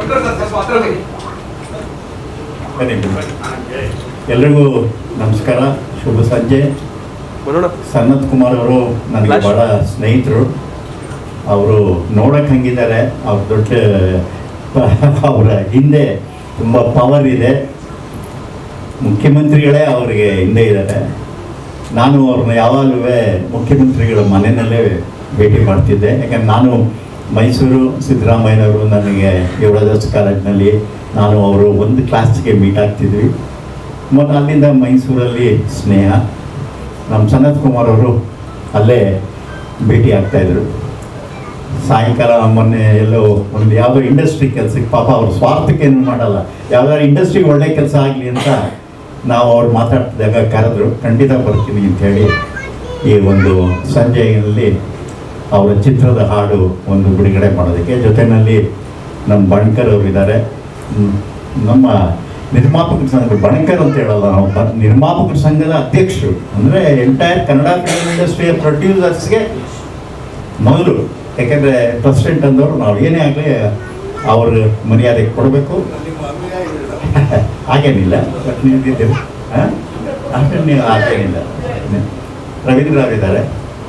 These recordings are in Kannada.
ಬನ್ನಿ ಬನ್ನಿ. ಎಲ್ರಿಗೂ ನಮಸ್ಕಾರ ಶುಭ ಸಂಜೆ ಸನತ್ ಕುಮಾರ್ ಅವರು ನನಗೆ Flash. ಬಹಳ ಸ್ನೇಹಿತರು ಅವರು ನೋಡಕ್ಕೆ ಹಂಗಿದ್ದಾರೆ ಅವ್ರ ದೊಡ್ಡ ಅವರ ಹಿಂದೆ ತುಂಬ ಪವರ್ ಇದೆ ಮುಖ್ಯಮಂತ್ರಿಗಳೇ ಅವರಿಗೆ ಹಿಂದೆ ಇದ್ದಾರೆ ನಾನು ಅವ್ರನ್ನ ಯಾವಾಗಲೂ ಮುಖ್ಯಮಂತ್ರಿಗಳ ಮನೆಯಲ್ಲೇ ಭೇಟಿ ಮಾಡ್ತಿದ್ದೆ ಯಾಕಂದ್ರೆ ನಾನು ಮೈಸೂರು ಸಿದ್ದರಾಮಯ್ಯನವರು ನನಗೆ ಯುವರಾಜಸ್ ಕಾಲೇಜ್ನಲ್ಲಿ ನಾನು ಅವರು ಒಂದು ಕ್ಲಾಸ್ಗೆ ಮೀಟ್ ಆಗ್ತಿದ್ವಿ ಮತ್ತು ಅಲ್ಲಿಂದ ಮೈಸೂರಲ್ಲಿ ಸ್ನೇಹ ನಮ್ಮ ಸನತ್ ಕುಮಾರ್ ಅವರು ಅಲ್ಲೇ ಭೇಟಿ ಆಗ್ತಾಯಿದ್ರು ಸಾಯಂಕಾಲ ಮೊನ್ನೆ ಎಲ್ಲೋ ಒಂದು ಯಾವುದೋ ಇಂಡಸ್ಟ್ರಿ ಕೆಲಸಕ್ಕೆ ಪಾಪ ಅವ್ರ ಸ್ವಾರ್ಥಕ್ಕೆ ಏನು ಮಾಡಲ್ಲ ಯಾವ್ದಾದ್ರು ಇಂಡಸ್ಟ್ರಿ ಒಳ್ಳೆ ಕೆಲಸ ಆಗಲಿ ಅಂತ ನಾವು ಅವ್ರು ಮಾತಾಡ್ತಿದ್ದಾಗ ಕರೆದ್ರು ಖಂಡಿತ ಬರ್ತೀನಿ ಅಂಥೇಳಿ ಈ ಒಂದು ಸಂಜೆಯಲ್ಲಿ ಅವರ ಚಿತ್ರದ ಹಾಡು ಒಂದು ಬಿಡುಗಡೆ ಮಾಡೋದಕ್ಕೆ ಜೊತೆಯಲ್ಲಿ ನಮ್ಮ ಬಣ್ಕರ್ ಅವರು ಇದ್ದಾರೆ ಹ್ಮ್. ನಮ್ಮ ನಿರ್ಮಾಪಕರ ಸಂಘ ಬಣಕರ್ ಅಂತ ಹೇಳಲ್ಲ ನಾವು ಬ- ನಿರ್ಮಾಪಕರ ಸಂಘದ ಅಧ್ಯಕ್ಷರು ಅಂದರೆ ಎಂಟೈರ್ ಕನ್ನಡ ಫಿಲ್ಮ್ ಇಂಡಸ್ಟ್ರಿಯ ಪ್ರೊಡ್ಯೂಸರ್ಸ್ಗೆ ಮೊದಲು ಯಾಕೆಂದರೆ ಪ್ರೆಸಿಡೆಂಟ್ ಅಂದವರು ನಾವು ಏನೇ ಆಗಲಿ ಅವ್ರ ಮರ್ಯಾದೆ ಕೊಡಬೇಕು ಹಾಗೇನಿಲ್ಲ ಬಟ್ ನೀವಿದ್ದೀರಿ ಹಾಂ ಅಷ್ಟೇ ನೀವು ಹಾಗೇನಿಲ್ಲ ರವೀಂದ್ರ ರಾವ್ ಇದ್ದಾರೆ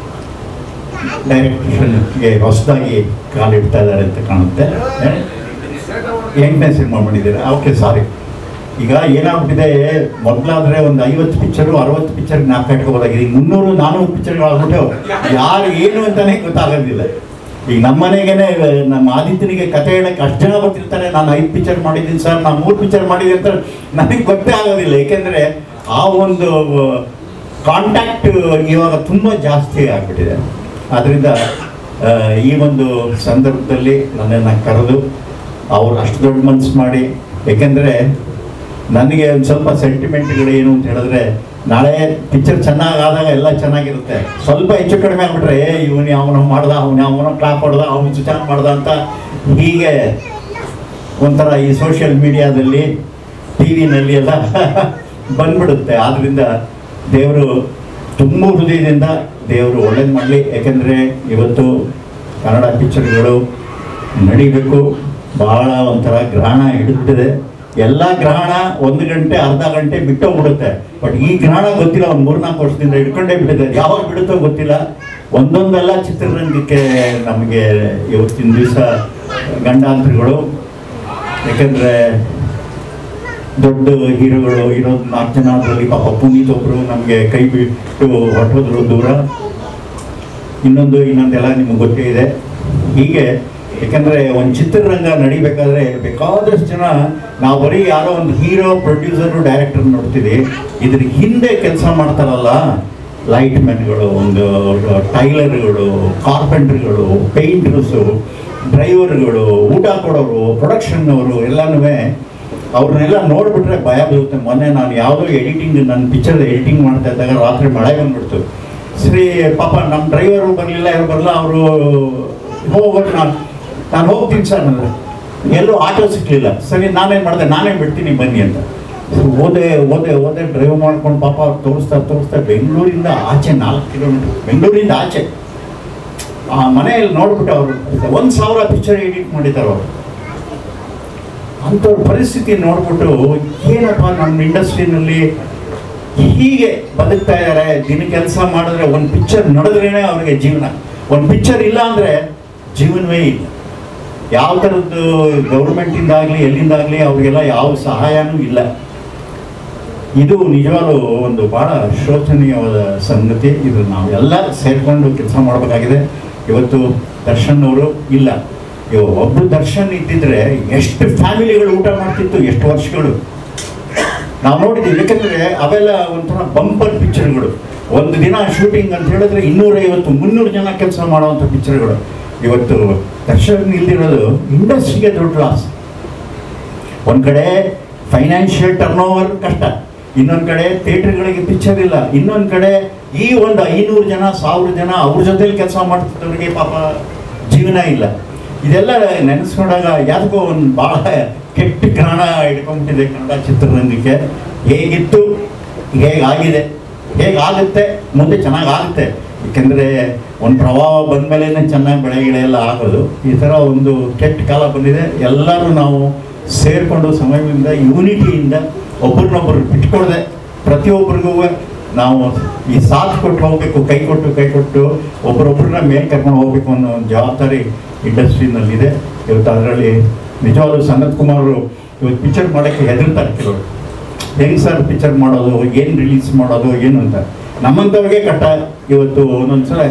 ಡೈರೆಕ್ಟರ್ಗೆ ಹೊಸದಾಗಿ ಕಾಲಿಡ್ತಾ ಇದ್ದಾರೆ ಅಂತ ಕಾಣುತ್ತೆ ಎಂಟನೇ ಸಿನಿಮಾ ಮಾಡಿದ್ದೀರಾ ಓಕೆ ಸಾರಿ ಈಗ ಏನಾಗ್ಬಿಟ್ಟಿದೆ ಮೊದಲಾದ್ರೆ ಒಂದು ಐವತ್ತು ಪಿಕ್ಚರು ಅರವತ್ತು ಪಿಕ್ಚರ್ ಜ್ಞಾಪಕ ಇಟ್ಕೋಬೋದಾಗಿದೆ ಈಗ ಮುನ್ನೂರು ನಾನ್ನೂರು ಪಿಕ್ಚರ್ಗಳು ಆಗ್ಬಿಟ್ಟು ಯಾರು ಏನು ಅಂತಾನೆ ಗೊತ್ತಾಗೋದಿಲ್ಲ ಈಗ ನಮ್ಮ ಮನೆಗೇನೆ ನಮ್ಮ ಆದಿತ್ಯನಿಗೆ ಕತೆ ಹೇಳಕ್ಕೆ ಅಷ್ಟು ಜನ ಬರ್ತಿರ್ತಾರೆ ನಾನು ಐದು ಪಿಕ್ಚರ್ ಮಾಡಿದ್ದೀನಿ ಸರ್ ನಾನು ಮೂರು ಪಿಕ್ಚರ್ ಮಾಡಿದ್ದೀನಿ ಅಂತ ನನಗೆ ಗೊತ್ತೇ ಆಗೋದಿಲ್ಲ ಏಕೆಂದರೆ ಆ ಒಂದು ಕಾಂಟ್ಯಾಕ್ಟ್ ಇವಾಗ ತುಂಬ ಜಾಸ್ತಿ ಆಗಿಬಿಟ್ಟಿದೆ ಆದ್ದರಿಂದ ಆ, ಈ ಒಂದು ಸಂದರ್ಭದಲ್ಲಿ ನನ್ನನ್ನು ಕರೆದು ಅವ್ರು ಅಷ್ಟು ದೊಡ್ಡ ಮನಸ್ಸು ಮಾಡಿ ಏಕೆಂದರೆ ನನಗೆ ಒಂದು ಸ್ವಲ್ಪ ಸೆಂಟಿಮೆಂಟ್ಗಳು ಏನು ಅಂತ ಹೇಳಿದ್ರೆ ನಾಳೆ ಪಿಕ್ಚರ್ ಚೆನ್ನಾಗಾದಾಗ ಎಲ್ಲ ಚೆನ್ನಾಗಿರುತ್ತೆ ಸ್ವಲ್ಪ ಹೆಚ್ಚು ಕಡಿಮೆ ಆಗ್ಬಿಟ್ರೆ ಏ ಇವನು ಅವನು ಮಾಡ್ದ ಅವನು ಅವನ ಕ್ಲಾಪ್ ಹೊಡ್ದ ಅವನು ಸುಚಾನ್ ಮಾಡ್ದ ಅಂತ ಹೀಗೆ ಒಂಥರ ಈ ಸೋಷಿಯಲ್ ಮೀಡಿಯಾದಲ್ಲಿ ಟಿ ವಿನಲ್ಲಿ ಎಲ್ಲ ಬಂದ್ಬಿಡುತ್ತೆ ಆದ್ದರಿಂದ ದೇವರು ತುಂಬ ಹೃದಯದಿಂದ ದೇವರು ಒಳ್ಳೇದು ಮಾಡಲಿ ಯಾಕೆಂದರೆ ಇವತ್ತು ಕನ್ನಡ ಪಿಕ್ಚರ್ಗಳು ನಡಿಬೇಕು ಭಾಳ ಒಂಥರ ಗ್ರಹಣ ಹಿಡಿದ್ಬಿಟ್ಟಿದೆ ಎಲ್ಲ ಗ್ರಹಣ ಒಂದು ಗಂಟೆ ಅರ್ಧ ಗಂಟೆ ಬಿಟ್ಟೋಗ್ಬಿಡುತ್ತೆ ಬಟ್ ಈ ಗ್ರಹಣ ಗೊತ್ತಿಲ್ಲ ಒಂದು ಮೂರ್ನಾಲ್ಕು ವರ್ಷದಿಂದ ಹಿಡ್ಕೊಂಡೇ ಬಿಟ್ಟಿದೆ ಯಾವಾಗ ಬಿಡುತ್ತೋ ಗೊತ್ತಿಲ್ಲ ಒಂದೊಂದೆಲ್ಲ ಚಿತ್ರರಂಗಕ್ಕೆ ನಮಗೆ ಇವತ್ತಿನ ದಿವಸ ಗಂಡಾಂತರಗಳು ಯಾಕಂದರೆ ದೊಡ್ಡ ಹೀರೋಗಳು ಇರೋದು ನಾಲ್ಕು ಜನ ಅದರಲ್ಲಿ ಪಾಪ ಪುನೀತ್ ಒಬ್ಬರು ನಮಗೆ ಕೈ ಬಿಟ್ಟು ಹೊಟ್ಟೋದ್ರು ದೂರ ಇನ್ನೊಂದು ಇನ್ನೊಂದೆಲ್ಲ ನಿಮಗೆ ಗೊತ್ತೇ ಇದೆ ಹೀಗೆ ಯಾಕಂದರೆ ಒಂದು ಚಿತ್ರರಂಗ ನಡಿಬೇಕಾದ್ರೆ ಬೇಕಾದಷ್ಟು ಜನ ನಾವು ಬರೀ ಯಾರೋ ಒಂದು ಹೀರೋ ಪ್ರೊಡ್ಯೂಸರು ಡೈರೆಕ್ಟರ್ ನೋಡ್ತೀವಿ ಇದ್ರ ಹಿಂದೆ ಕೆಲಸ ಮಾಡ್ತಾರಲ್ಲ ಲೈಟ್ ಮ್ಯಾನ್ಗಳು ಒಂದು ಟೈಲರ್ಗಳು ಕಾರ್ಪೆಂಟ್ರ್ಗಳು ಪೇಂಟರ್ಸು ಡ್ರೈವರ್ಗಳು ಊಟ ಕೊಡೋರು ಪ್ರೊಡಕ್ಷನ್ನವರು ಎಲ್ಲನೂ ಅವ್ರನ್ನೆಲ್ಲ ನೋಡ್ಬಿಟ್ರೆ ಭಯ ಬೀಳುತ್ತೆ ಮೊನ್ನೆ ನಾನು ಯಾವುದೋ ಎಡಿಟಿಂಗ್ ನನ್ನ ಪಿಕ್ಚರ್ ಎಡಿಟಿಂಗ್ ಮಾಡ್ತಾ ಇದ್ದಾಗ ರಾತ್ರಿ ಮಳೆ ಬಂದ್ಬಿಡ್ತು ಸರಿ ಪಾಪ ನಮ್ಮ ಡ್ರೈವರು ಬರಲಿಲ್ಲ ಯಾರು ಬರಲ್ಲ ಅವರು ಹೋಗೋದು ನಾನು ನಾನು ಹೋಗ್ತೀನಿ ಸರ್ ಅಂದರೆ ಎಲ್ಲೂ ಆಟೋ ಸಿಕ್ಕಲಿಲ್ಲ ಸರಿ ನಾನೇನು ಮಾಡಿದೆ ನಾನೇ ಬಿಡ್ತೀನಿ ಬನ್ನಿ ಅಂತ ಸೊ ಓದೆ ಓದೆ ಓದೆ ಡ್ರೈವ್ ಮಾಡ್ಕೊಂಡು ಪಾಪ ಅವ್ರು ತೋರಿಸ್ತಾ ತೋರಿಸ್ತಾ ಬೆಂಗಳೂರಿಂದ ಆಚೆ ನಾಲ್ಕು ಕಿಲೋಮೀಟರ್ ಬೆಂಗಳೂರಿಂದ ಆಚೆ ಆ ಮನೆಯಲ್ಲಿ ನೋಡ್ಬಿಟ್ಟು ಅವರು ಒಂದು ಸಾವಿರ ಪಿಕ್ಚರ್ ಎಡಿಟ್ ಮಾಡಿದ್ದಾರೆ ಅವರು ಅಂಥವ್ರ ಪರಿಸ್ಥಿತಿ ನೋಡ್ಬಿಟ್ಟು ಏನಪ್ಪ ನಮ್ಮ ಇಂಡಸ್ಟ್ರಿನಲ್ಲಿ ಹೀಗೆ ಬದುಕ್ತಾ ಇದ್ದಾರೆ ದಿನ ಕೆಲಸ ಮಾಡಿದ್ರೆ ಒಂದು ಪಿಕ್ಚರ್ ನಡೆದ್ರೇನೆ ಅವ್ರಿಗೆ ಜೀವನ ಒಂದು ಪಿಕ್ಚರ್ ಇಲ್ಲ ಅಂದರೆ ಜೀವನವೇ ಇಲ್ಲ ಯಾವ ಥರದ್ದು ಗೌರ್ಮೆಂಟಿಂದಾಗಲಿ ಎಲ್ಲಿಂದಾಗಲಿ ಅವರಿಗೆಲ್ಲ ಯಾವ ಸಹಾಯನೂ ಇಲ್ಲ ಇದು ನಿಜವಾಗ್ಲೂ ಒಂದು ಭಾಳ ಶೋಚನೀಯವಾದ ಸಂಗತಿ ಇದು ನಾವೆಲ್ಲ ಸೇರಿಕೊಂಡು ಕೆಲಸ ಮಾಡಬೇಕಾಗಿದೆ ಇವತ್ತು ದರ್ಶನ್ ಅವರು ಇಲ್ಲ ಇವ ಒಬ್ಬರು ದರ್ಶನ್ ಇದ್ದಿದ್ರೆ ಎಷ್ಟು ಫ್ಯಾಮಿಲಿಗಳು ಊಟ ಮಾಡ್ತಿತ್ತು ಎಷ್ಟು ವರ್ಷಗಳು ನಾವು ನೋಡಿದ್ದೀವಿ ಯಾಕಂದರೆ ಅವೆಲ್ಲ ಒಂಥರ ಬಂಪರ್ ಪಿಕ್ಚರ್ಗಳು ಒಂದು ದಿನ ಶೂಟಿಂಗ್ ಅಂತ ಹೇಳಿದ್ರೆ ಇನ್ನೂರೈವತ್ತು ಮುನ್ನೂರು ಜನ ಕೆಲಸ ಮಾಡುವಂಥ ಪಿಕ್ಚರ್ಗಳು ಇವತ್ತು ದರ್ಶನ್ ಇಲ್ದಿರೋದು ಇಂಡಸ್ಟ್ರಿಗೆ ದೊಡ್ಡ ಲಾಸ್ ಒಂದು ಕಡೆ ಫೈನಾನ್ಷಿಯಲ್ ಟರ್ನ್ ಓವರ್ ಕಷ್ಟ ಇನ್ನೊಂದು ಕಡೆ ಥಿಯೇಟರ್ಗಳಿಗೆ ಪಿಕ್ಚರ್ ಇಲ್ಲ ಇನ್ನೊಂದು ಕಡೆ ಈ ಒಂದು ಐನೂರು ಜನ ಸಾವಿರ ಜನ ಅವ್ರ ಜೊತೆಲಿ ಕೆಲಸ ಮಾಡ್ತಿದ್ದವ್ರಿಗೆ ಪಾಪ ಜೀವನ ಇಲ್ಲ ಇದೆಲ್ಲ ನೆನೆಸ್ಕೊಂಡಾಗ ಯಾವ್ದಕ್ಕೋ ಒಂದು ಭಾಳ ಕೆಟ್ಟ ಗ್ರಹಣ ಹಿಡ್ಕೊಂಡ್ಬಿಟ್ಟಿದೆ ಕನ್ನಡ ಚಿತ್ರರಂಗಕ್ಕೆ ಹೇಗಿತ್ತು ಹೇಗಾಗಿದೆ ಹೇಗಾಗುತ್ತೆ ಮುಂದೆ ಚೆನ್ನಾಗಿ ಆಗುತ್ತೆ ಏಕೆಂದರೆ ಒಂದು ಪ್ರವಾಹ ಬಂದ ಮೇಲೇ ಚೆನ್ನಾಗಿ ಬೆಳೆ ಗಿಳೆ ಎಲ್ಲ ಆಗೋದು ಈ ಥರ ಒಂದು ಕೆಟ್ಟ ಕಾಲ ಬಂದಿದೆ ಎಲ್ಲರೂ ನಾವು ಸೇರಿಕೊಂಡು ಸಮಯದಿಂದ ಯೂನಿಟಿಯಿಂದ ಒಬ್ರನ್ನೊಬ್ರು ಬಿಟ್ಕೊಡದೆ ಪ್ರತಿಯೊಬ್ಬರಿಗೂ ನಾವು ಈ ಸಾಥ್ ಕೊಟ್ಟು ಹೋಗಬೇಕು ಕೈ ಕೊಟ್ಟು ಕೈ ಕೊಟ್ಟು ಒಬ್ಬರೊಬ್ಬರನ್ನ ಮೇಲೆ ಕರ್ಕೊಂಡು ಹೋಗಬೇಕು ಅನ್ನೋ ಒಂದು ಜವಾಬ್ದಾರಿ ಇಂಡಸ್ಟ್ರಿನಲ್ಲಿದೆ ಇವತ್ತು ಅದರಲ್ಲಿ ನಿಜವಾಗ್ಲೂ ಸನತ್ ಕುಮಾರ್ ಅವರು ಇವತ್ತು ಪಿಕ್ಚರ್ ಮಾಡೋಕ್ಕೆ ಹೆದರ್ತಾರೆ ಕೆಲವರು ಹೆಂಗೆ ಸರ್ ಪಿಕ್ಚರ್ ಮಾಡೋದು ಏನು ರಿಲೀಸ್ ಮಾಡೋದು ಏನು ಅಂತ ನಮ್ಮಂಥವ್ರಿಗೆ ಕಟ್ಟ ಇವತ್ತು ಒಂದೊಂದು ಸಲ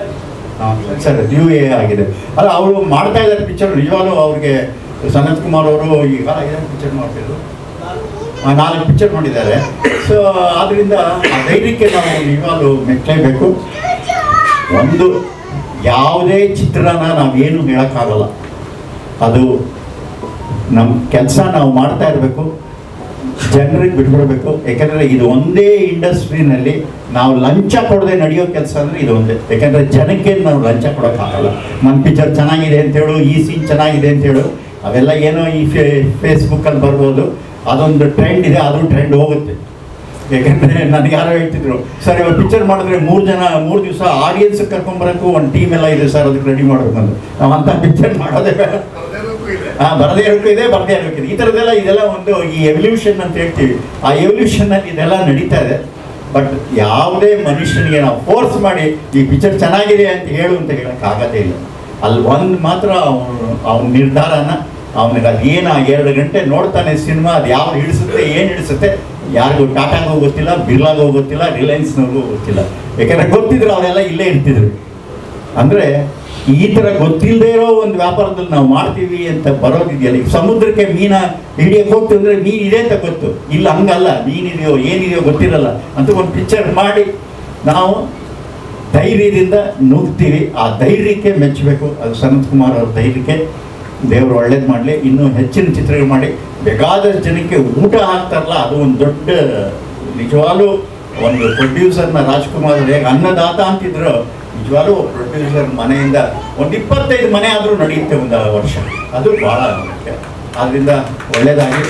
ಸರ್ ಯು ಎ ಆಗಿದೆ ಅಲ್ಲ ಅವರು ಮಾಡ್ತಾ ಇದ್ದಾರೆ ಪಿಕ್ಚರ್ ನಿಜವಾಗ್ಲೂ ಅವ್ರಿಗೆ ಸನತ್ ಕುಮಾರ್ ಅವರು ಈಗ ಏನು ಪಿಕ್ಚರ್ ಮಾಡ್ತಿದ್ರು ಆ, ನಾಲ್ಕು ಪಿಕ್ಚರ್ ಮಾಡಿದ್ದಾರೆ ಸೊ ಆದ್ದರಿಂದ ಆ ಧೈರ್ಯಕ್ಕೆ ನಾವು ನಿಜವಾಗ್ಲೂ ಮೆಚ್ಚಲೇಬೇಕು ಒಂದು ಯಾವುದೇ ಚಿತ್ರನ ನಾವೇನು ಹೇಳೋಕ್ಕಾಗಲ್ಲ ಅದು ನಮ್ಮ ಕೆಲಸ ನಾವು ಮಾಡ್ತಾ ಇರಬೇಕು ಜನರಿಗೆ ಬಿಟ್ಬಿಡ್ಬೇಕು ಯಾಕಂದರೆ ಇದು ಒಂದೇ ಇಂಡಸ್ಟ್ರಿನಲ್ಲಿ ನಾವು ಲಂಚ ಕೊಡದೆ ನಡೆಯೋ ಕೆಲಸ ಅಂದರೆ ಇದು ಒಂದೇ ಯಾಕಂದರೆ ಜನಕ್ಕೆ ನಾವು ಲಂಚ ಕೊಡೋಕ್ಕಾಗಲ್ಲ ನನ್ನ ಪಿಕ್ಚರ್ ಚೆನ್ನಾಗಿದೆ ಅಂತೇಳು ಈ ಸೀನ್ ಚೆನ್ನಾಗಿದೆ ಅಂತೇಳು ಅವೆಲ್ಲ ಏನೋ ಈ ಫೇ ಫೇಸ್ಬುಕ್ಕಲ್ಲಿ ಬರ್ಬೋದು ಅದೊಂದು ಟ್ರೆಂಡ್ ಇದೆ ಅದು ಟ್ರೆಂಡ್ ಹೋಗುತ್ತೆ ಯಾಕಂದರೆ ನನಗೆ ಯಾರೋ ಹೇಳ್ತಿದ್ರು ಸರ್ ಇವಾಗ ಪಿಕ್ಚರ್ ಮಾಡಿದ್ರೆ ಮೂರು ಜನ ಮೂರು ದಿವಸ ಆಡಿಯನ್ಸ್ ಕರ್ಕೊಂಬರಕ್ಕೂ ಒಂದು ಟೀಮ್ ಎಲ್ಲ ಇದೆ ಸರ್ ಅದಕ್ಕೆ ರೆಡಿ ಮಾಡಬೇಕು ಅಂತ ನಾವು ಅಂಥ ಪಿಕ್ಚರ್ ಮಾಡೋದೇ ಬೇಡ ಹಾ ಬರದೇ ಇರೋಕ್ಕೂ ಇದೆ ಬರದೇ ಇರೋಕ್ಕಿದೆ ಈ ಥರದ್ದೆಲ್ಲ ಇದೆಲ್ಲ ಒಂದು ಈ ಎವಲ್ಯೂಷನ್ ಅಂತ ಹೇಳ್ತೀವಿ ಆ ಎವಲ್ಯೂಷನ್ನಲ್ಲಿ ಇದೆಲ್ಲ ನಡೀತಾ ಇದೆ ಬಟ್ ಯಾವುದೇ ಮನುಷ್ಯನಿಗೆ ನಾವು ಫೋರ್ಸ್ ಮಾಡಿ ಈ ಪಿಕ್ಚರ್ ಚೆನ್ನಾಗಿದೆ ಅಂತ ಹೇಳು ಅಂತ ಹೇಳಕ್ ಆಗೋದೇ ಇಲ್ಲ ಅಲ್ಲಿ ಒಂದು ಮಾತ್ರ ಅವನು ಅವನ ನಿರ್ಧಾರನ ಅವನಿಗೆ ಅದು ಏನು ಆ ಎರಡು ಗಂಟೆ ನೋಡ್ತಾನೆ ಸಿನಿಮಾ ಅದು ಯಾವ್ದು ಹಿಡಿಸುತ್ತೆ ಏನು ಹಿಡಿಸುತ್ತೆ ಯಾರಿಗೂ ಟಾಟಾಗೂ ಗೊತ್ತಿಲ್ಲ ಬಿರ್ಲಾಗೂ ಗೊತ್ತಿಲ್ಲ ರಿಲಯನ್ಸ್ನವ್ರಿಗೂ ಗೊತ್ತಿಲ್ಲ ಯಾಕಂದ್ರೆ ಗೊತ್ತಿದ್ರು ಅವರೆಲ್ಲ ಇಲ್ಲೇ ಇರ್ತಿದ್ರು ಅಂದರೆ ಈ ಥರ ಗೊತ್ತಿಲ್ಲದೆ ಇರೋ ಒಂದು ವ್ಯಾಪಾರದಲ್ಲಿ ನಾವು ಮಾಡ್ತೀವಿ ಅಂತ ಬರೋದಿದೆಯಲ್ಲ ಈಗ ಸಮುದ್ರಕ್ಕೆ ಮೀನ ಹಿಡಿಯಕ್ಕೆ ಹೋಗ್ತೀವಿ ಅಂದರೆ ಮೀನು ಇದೆ ಅಂತ ಗೊತ್ತು ಇಲ್ಲ ಹಂಗಲ್ಲ ಮೀನಿದೆಯೋ ಏನಿದೆಯೋ ಗೊತ್ತಿರಲ್ಲ ಅಂತ ಒಂದು ಪಿಕ್ಚರ್ ಮಾಡಿ ನಾವು ಧೈರ್ಯದಿಂದ ನುಗ್ತೀವಿ ಆ ಧೈರ್ಯಕ್ಕೆ ಮೆಚ್ಚಬೇಕು ಅದು ಸನತ್ ಕುಮಾರ್ ಅವ್ರ ಧೈರ್ಯಕ್ಕೆ ದೇವರು ಒಳ್ಳೇದು ಮಾಡಲಿ ಇನ್ನೂ ಹೆಚ್ಚಿನ ಚಿತ್ರಗಳು ಮಾಡಿ ಬೇಕಾದಷ್ಟು ಜನಕ್ಕೆ ಊಟ ಹಾಕ್ತಾರಲ್ಲ ಅದು ಒಂದು ದೊಡ್ಡ ನಿಜವಾಗ್ಲೂ ಒಂದು ಪ್ರೊಡ್ಯೂಸರ್ನ ರಾಜ್ಕುಮಾರ್ ಅವ್ರು ಹೇಗೆ ಅನ್ನದಾತ ಅಂತಿದ್ರು ನಿಜವಾಗ್ಲೂ ಪ್ರೊಡ್ಯೂಸರ್ ಮನೆಯಿಂದ ಒಂದು ಇಪ್ಪತ್ತೈದು ಮನೆ ಆದರೂ ನಡೆಯುತ್ತೆ ಒಂದು ವರ್ಷ ಅದು ಭಾಳ ಮುಖ್ಯ ಆದ್ದರಿಂದ ಒಳ್ಳೆಯದಾಗಿ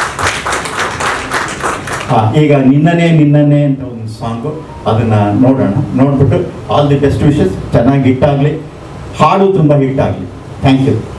ಹಾಂ ಈಗ ನಿನ್ನನೇ ನಿನ್ನನೇ ಅಂತ ಒಂದು ಸಾಂಗು ಅದನ್ನು ನೋಡೋಣ ನೋಡ್ಬಿಟ್ಟು ಆಲ್ ದಿ ಬೆಸ್ಟ್ ವಿಶಸ್ ಚೆನ್ನಾಗಿ ಹಿಟ್ಟಾಗಲಿ ಹಾಡು ತುಂಬ ಹಿಟ್ಟಾಗಲಿ ಥ್ಯಾಂಕ್ ಯು